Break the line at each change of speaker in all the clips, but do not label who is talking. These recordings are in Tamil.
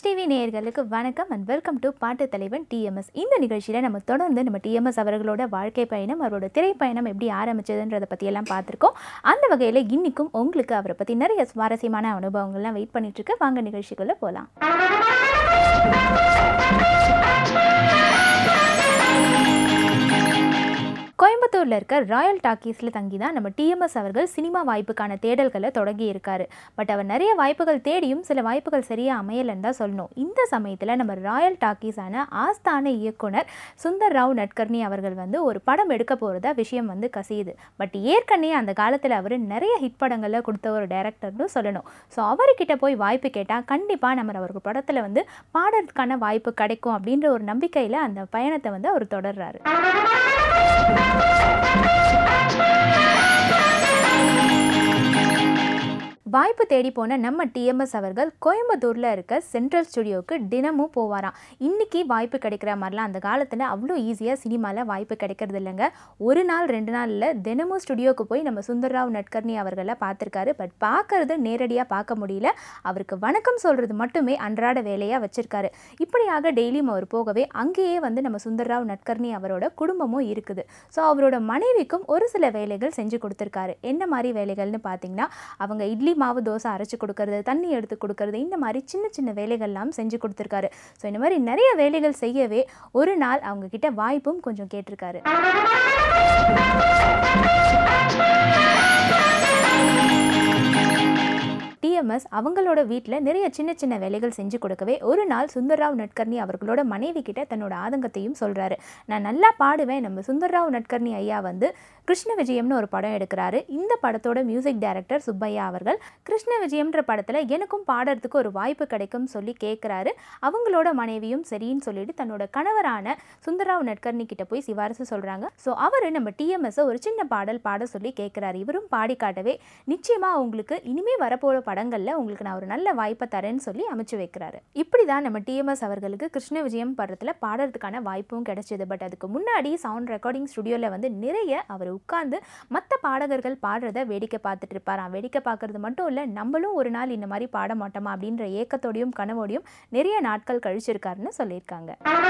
டிவி நேயர்களுக்கு வணக்கம் அண்ட் வெல்கம் டு பாட்டு தலைவன் டிஎம்எஸ் இந்த நிகழ்ச்சியில் நம்ம தொடர்ந்து நம்ம டிஎம்எஸ் அவர்களோட வாழ்க்கை பயணம் அவரோட திரைப்பயணம் எப்படி ஆரம்பிச்சதுன்றதை பற்றியெல்லாம் பார்த்துருக்கோம் அந்த வகையில் இன்னைக்கும் உங்களுக்கு அவரை பற்றி நிறைய சுவாரஸ்யமான அனுபவங்கள்லாம் வெயிட் பண்ணிட்டு இருக்கு வாங்க நிகழ்ச்சிக்குள்ளே போகலாம் கோயம்புத்தூரில் இருக்க ராயல் டாக்கீஸில் தங்கி தான் நம்ம டிஎம்எஸ் அவர்கள் சினிமா வாய்ப்புக்கான தேடல்களை தொடங்கி இருக்காரு பட் அவர் நிறைய வாய்ப்புகள் தேடியும் சில வாய்ப்புகள் சரியாக அமையலைன்னு தான் சொல்லணும் இந்த சமயத்தில் நம்ம ராயல் டாக்கீஸான ஆஸ்தான இயக்குனர் சுந்தர் ராவ் நட்கர்னி அவர்கள் வந்து ஒரு படம் எடுக்க போகிறதா விஷயம் வந்து கசியுது பட் ஏற்கனவே அந்த காலத்தில் அவர் நிறைய ஹிட் படங்களில் கொடுத்த ஒரு டைரக்டர்னு சொல்லணும் ஸோ அவர்கிட்ட போய் வாய்ப்பு கேட்டால் கண்டிப்பாக நம்ம அவருக்கு படத்தில் வந்து பாடுறதுக்கான வாய்ப்பு கிடைக்கும் அப்படின்ற ஒரு நம்பிக்கையில் அந்த பயணத்தை வந்து அவர் தொடர்றாரு வாய்ப்பு தேடி போன நம்ம டிஎம்எஸ் அவர்கள் கோயம்புத்தூரில் இருக்க சென்ட்ரல் ஸ்டுடியோவுக்கு தினமும் போவாராம் இன்னைக்கு வாய்ப்பு கிடைக்கிற மாதிரிலாம் அந்த காலத்தில் அவ்வளோ ஈஸியாக சினிமாவில் வாய்ப்பு கிடைக்கிறது இல்லைங்க ஒரு நாள் ரெண்டு நாளில் தினமும் ஸ்டுடியோவுக்கு போய் நம்ம சுந்தர்ராவ் நட்கர்னி அவர்களை பார்த்துருக்காரு பட் பார்க்கறது நேரடியாக பார்க்க முடியல அவருக்கு வணக்கம் சொல்கிறது மட்டுமே அன்றாட வேலையாக வச்சுருக்காரு இப்படியாக டெய்லியும் அவர் போகவே அங்கேயே வந்து நம்ம சுந்தர்ராவ் நட்கர்னி அவரோட குடும்பமும் இருக்குது ஸோ அவரோட மனைவிக்கும் ஒரு சில வேலைகள் செஞ்சு கொடுத்துருக்காரு என்ன மாதிரி வேலைகள்னு பார்த்தீங்கன்னா அவங்க இட்லி மாவு தோசை அரைச்சி கொடுக்கறது தண்ணி எடுத்து கொடுக்கறது இந்த மாதிரி சின்ன சின்ன வேலைகள்லாம் செஞ்சு கொடுத்துருக்காரு ஸோ இந்த மாதிரி நிறைய வேலைகள் செய்யவே ஒரு நாள் அவங்க கிட்ட வாய்ப்பும் கொஞ்சம் கேட்டிருக்காரு டிஎம்எஸ் அவங்களோட வீட்டில் நிறைய சின்ன சின்ன வேலைகள் செஞ்சு கொடுக்கவே ஒரு நாள் சுந்தர்ராவ் நட்கர்னி அவர்களோட மனைவி கிட்ட தன்னோட ஆதங்கத்தையும் சொல்கிறாரு நான் நல்லா பாடுவேன் நம்ம சுந்தர்ராவ் நட்கர்னி ஐயா வந்து கிருஷ்ண விஜயம்னு ஒரு படம் எடுக்கிறாரு இந்த படத்தோட மியூசிக் டைரக்டர் சுப்பையா அவர்கள் கிருஷ்ண விஜயம்ன்ற படத்தில் எனக்கும் பாடுறதுக்கு ஒரு வாய்ப்பு கிடைக்கும் சொல்லி கேட்குறாரு அவங்களோட மனைவியும் சரின்னு சொல்லிட்டு தன்னோட கணவரான சுந்தர்ராவ் நட்கர்னி கிட்ட போய் சிபாரிசு சொல்கிறாங்க ஸோ அவர் நம்ம டிஎம்எஸ்ஸை ஒரு சின்ன பாடல் பாட சொல்லி கேட்குறாரு இவரும் பாடி காட்டவே நிச்சயமாக உங்களுக்கு இனிமே வரப்போகிற படங்களில் உங்களுக்கு நான் ஒரு நல்ல வாய்ப்பை தரேன்னு சொல்லி அமைச்சு வைக்கிறாரு இப்படி தான் நம்ம டிஎம்எஸ் அவர்களுக்கு கிருஷ்ண விஜயம் படத்தில் பாடுறதுக்கான வாய்ப்பும் கிடைச்சது பட் அதுக்கு முன்னாடி சவுண்ட் ரெக்கார்டிங் ஸ்டுடியோவில் வந்து நிறைய அவர் உட்கார்ந்து மற்ற பாடகர்கள் பாடுறத வேடிக்கை பார்த்துட்டு இருப்பாராம் வேடிக்கை பார்க்கறது மட்டும் இல்லை நம்மளும் ஒரு நாள் இந்த மாதிரி பாட மாட்டோமா அப்படின்ற ஏக்கத்தோடையும் கனவோடையும் நிறைய நாட்கள் கழிச்சிருக்காருன்னு சொல்லியிருக்காங்க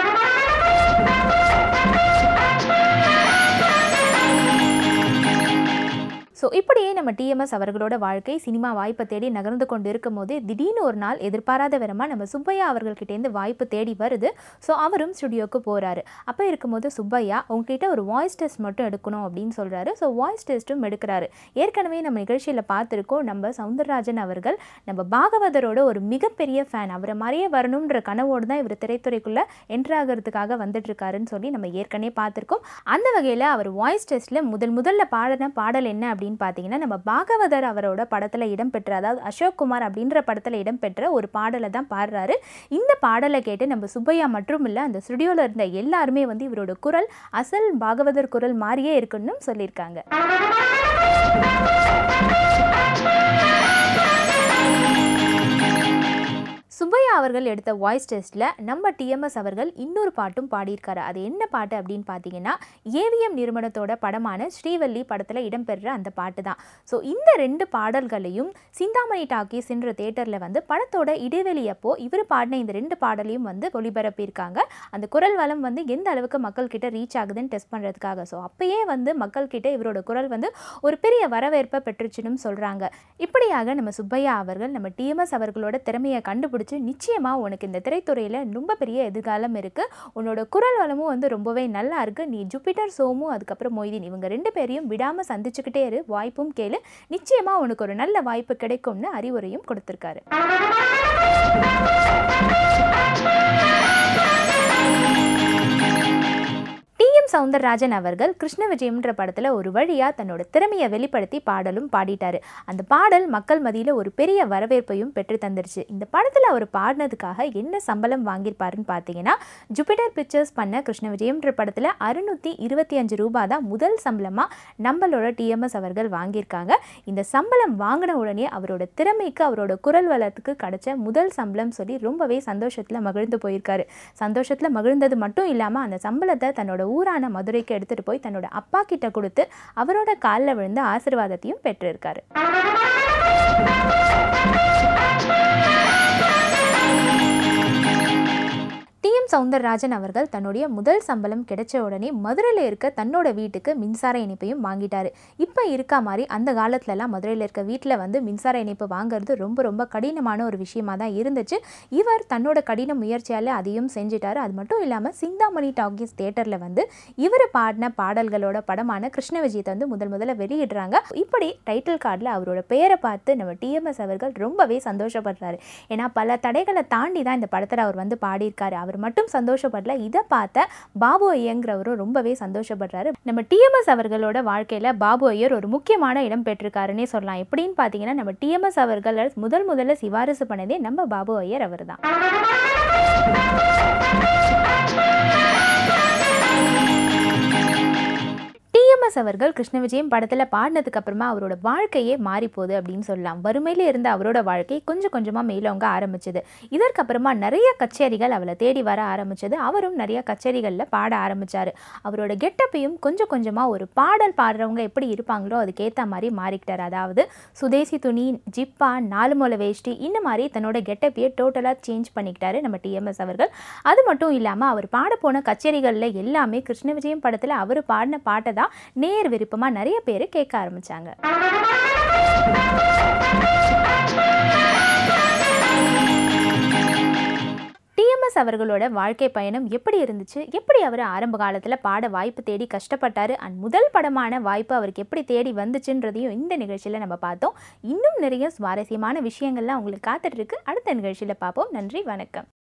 ஸோ இப்படியே நம்ம டிஎம்எஸ் அவர்களோட வாழ்க்கை சினிமா வாய்ப்பை தேடி நகர்ந்து கொண்டு இருக்கும்போது திடீர்னு ஒரு நாள் எதிர்பாராத விதமாக நம்ம சுப்பையா அவர்கள்கிட்டேருந்து வாய்ப்பு தேடி வருது ஸோ அவரும் ஸ்டுடியோக்கு போகிறாரு அப்போ இருக்கும்போது சுப்பையா உங்ககிட்ட ஒரு வாய்ஸ் டெஸ்ட் மட்டும் எடுக்கணும் அப்படின்னு சொல்கிறாரு ஸோ வாய்ஸ் டெஸ்ட்டும் எடுக்கிறாரு ஏற்கனவே நம்ம நிகழ்ச்சியில் பார்த்துருக்கோம் நம்ம சவுந்தரராஜன் அவர்கள் நம்ம பாகவதரோட ஒரு மிகப்பெரிய ஃபேன் அவரை மாதிரியே வரணுன்ற கனவோடு தான் இவர் திரைத்துறைக்குள்ளே என்ட்ரு ஆகிறதுக்காக வந்துட்டுருக்காருன்னு சொல்லி நம்ம ஏற்கனவே பார்த்துருக்கோம் அந்த வகையில் அவர் வாய்ஸ் டெஸ்ட்டில் முதல் முதல்ல பாடின பாடல் என்ன அப்படின்னு பார்த்தீங்கன்னா நம்ம பாகவதர் அவரோட படத்தில் இடம்பெற்ற அதாவது அசோக் குமார் அப்படின்ற படத்தில் இடம்பெற்ற ஒரு பாடலை தான் பாடுறாரு இந்த பாடலை கேட்டு நம்ம சுப்பையா மட்டும் இல்லை அந்த ஸ்டுடியோவில் இருந்த எல்லாருமே வந்து இவரோட குரல் அசல் பாகவதர் குரல் மாதிரியே இருக்குன்னு சொல்லியிருக்காங்க சுப்பையா அவர்கள் எடுத்த வாய்ஸ் டெஸ்ட்டில் நம்ம டிஎம்எஸ் அவர்கள் இன்னொரு பாட்டும் பாடியிருக்காரு அது என்ன பாட்டு அப்படின்னு பார்த்தீங்கன்னா ஏவிஎம் நிறுவனத்தோட படமான ஸ்ரீவல்லி படத்தில் இடம்பெறுற அந்த பாட்டு தான் ஸோ இந்த ரெண்டு பாடல்களையும் சிந்தாமணி டாக்கீஸ்ன்ற தேட்டரில் வந்து படத்தோட இடைவெளி அப்போ இவர் பாடின இந்த ரெண்டு பாடலையும் வந்து ஒளிபரப்பியிருக்காங்க அந்த குரல் வளம் வந்து எந்த அளவுக்கு மக்கள்கிட்ட ரீச் ஆகுதுன்னு டெஸ்ட் பண்ணுறதுக்காக ஸோ அப்பயே வந்து மக்கள்கிட்ட இவரோட குரல் வந்து ஒரு பெரிய வரவேற்பை பெற்றுச்சுன்னு சொல்கிறாங்க இப்படியாக நம்ம சுப்பையா அவர்கள் நம்ம டிஎம்எஸ் அவர்களோட திறமையை கண்டுபிடிச்சி நிச்சயமாக உனக்கு இந்த திரைத்துறையில் ரொம்ப பெரிய எதிர்காலம் இருக்குது உன்னோட குரல் வளமும் வந்து ரொம்பவே நல்லா இருக்குது நீ ஜூபிட்டர் சோமு அதுக்கப்புறம் மொய்தீன் இவங்க ரெண்டு பேரையும் விடாமல் சந்திச்சுக்கிட்டே இரு வாய்ப்பும் கேளு நிச்சயமாக உனக்கு ஒரு நல்ல வாய்ப்பு கிடைக்கும்னு அறிவுரையும் கொடுத்துருக்காரு டிஎம் சவுந்தரராஜன் அவர்கள் கிருஷ்ண விஜயம்ன்ற படத்தில் ஒரு வழியாக தன்னோட திறமையை வெளிப்படுத்தி பாடலும் பாடிட்டாரு அந்த பாடல் மக்கள் மத்தியில் ஒரு பெரிய வரவேற்பையும் பெற்று தந்துருச்சு இந்த படத்தில் அவர் பாடினதுக்காக என்ன சம்பளம் வாங்கியிருப்பாருன்னு பார்த்தீங்கன்னா ஜூபிட்டர் பிக்சர்ஸ் பண்ண கிருஷ்ண விஜயம்ன்ற படத்தில் அறுநூற்றி இருபத்தி அஞ்சு ரூபாய் தான் முதல் சம்பளமாக நம்மளோட டிஎம்எஸ் அவர்கள் வாங்கியிருக்காங்க இந்த சம்பளம் வாங்கின உடனே அவரோட திறமைக்கு அவரோட குரல் வளத்துக்கு கிடைச்ச முதல் சம்பளம் சொல்லி ரொம்பவே சந்தோஷத்தில் மகிழ்ந்து போயிருக்காரு சந்தோஷத்தில் மகிழ்ந்தது மட்டும் இல்லாமல் அந்த சம்பளத்தை தன்னோட ஊரான மதுரைக்கு எடுத்துகிட்டு போய் தன்னோட அப்பா கிட்ட கொடுத்து அவரோட காலில் விழுந்து ஆசீர்வாதத்தையும் பெற்றிருக்காரு சவுந்தரராஜன் அவர்கள் தன்னுடைய முதல் சம்பளம் கிடைச்ச உடனே மதுரையில் இருக்க தன்னோட வீட்டுக்கு மின்சார இணைப்பையும் வாங்கிட்டாரு இப்போ இருக்கா மாதிரி அந்த காலத்துலலாம் மதுரையில் இருக்க வீட்டில் வந்து மின்சார இணைப்பு வாங்குறது ரொம்ப ரொம்ப கடினமான ஒரு விஷயமா தான் இருந்துச்சு இவர் தன்னோட கடின முயற்சியால் அதையும் செஞ்சிட்டாரு அது மட்டும் இல்லாமல் சிந்தாமணி டாக்கீஸ் தேட்டரில் வந்து இவர் பாடின பாடல்களோட படமான கிருஷ்ண விஜயத்தை வந்து முதல் முதல்ல வெளியிடுறாங்க இப்படி டைட்டில் கார்டில் அவரோட பெயரை பார்த்து நம்ம டிஎம்எஸ் அவர்கள் ரொம்பவே சந்தோஷப்படுறாரு ஏன்னா பல தடைகளை தாண்டி தான் இந்த படத்தில் அவர் வந்து பாடியிருக்காரு அவர் மட்டும் சந்தோஷப்படல இதை பார்த்த பாபு ஐயங்கிறவரும் ரொம்பவே சந்தோஷப்படுறாரு நம்ம டிஎம்எஸ் அவர்களோட வாழ்க்கையில் பாபு ஐயர் ஒரு முக்கியமான இடம் பெற்றிருக்காருன்னே சொல்லலாம் எப்படின்னு பார்த்தீங்கன்னா நம்ம டிஎம்எஸ் அவர்கள் முதல் முதல்ல சிபாரிசு பண்ணதே நம்ம பாபு ஐயர் அவர் தான் டிஎம்எஸ் அவர்கள் கிருஷ்ண விஜயம் படத்தில் பாடினதுக்கு அப்புறமா அவரோட வாழ்க்கையே மாறி போகுது அப்படின்னு சொல்லலாம் வறுமையில் இருந்த அவரோட வாழ்க்கை கொஞ்சம் கொஞ்சமாக மேலோங்க ஆரம்பிச்சது இதற்கப்புறமா நிறைய கச்சேரிகள் அவளை தேடி வர ஆரம்பிச்சது அவரும் நிறைய கச்சேரிகளில் பாட ஆரம்பிச்சார் அவரோட கெட்டப்பையும் கொஞ்சம் கொஞ்சமாக ஒரு பாடல் பாடுறவங்க எப்படி இருப்பாங்களோ அதுக்கேற்ற மாதிரி மாறிக்கிட்டார் அதாவது சுதேசி துணி ஜிப்பா நாலு மூல வேஷ்டி இந்த மாதிரி தன்னோட கெட்டப்பையே டோட்டலாக சேஞ்ச் பண்ணிக்கிட்டாரு நம்ம டிஎம்எஸ் அவர்கள் அது மட்டும் இல்லாமல் அவர் பாட போன கச்சேரிகளில் எல்லாமே கிருஷ்ண விஜயம் படத்தில் அவர் பாடின பாட்டை தான் நேர் விருப்பமாக நிறைய பேர் கேட்க ஆரம்பித்தாங்க டிஎம்எஸ் அவர்களோட வாழ்க்கை பயணம் எப்படி இருந்துச்சு எப்படி அவர் ஆரம்ப காலத்தில் பாட வாய்ப்பு தேடி கஷ்டப்பட்டார் அண்ட் முதல் படமான வாய்ப்பு அவருக்கு எப்படி தேடி வந்துச்சுன்றதையும் இந்த நிகழ்ச்சியில் நம்ம பார்த்தோம் இன்னும் நிறைய சுவாரஸ்யமான விஷயங்கள்லாம் உங்களுக்கு காத்துட்ருக்கு அடுத்த நிகழ்ச்சியில் பார்ப்போம் நன்றி வணக்கம்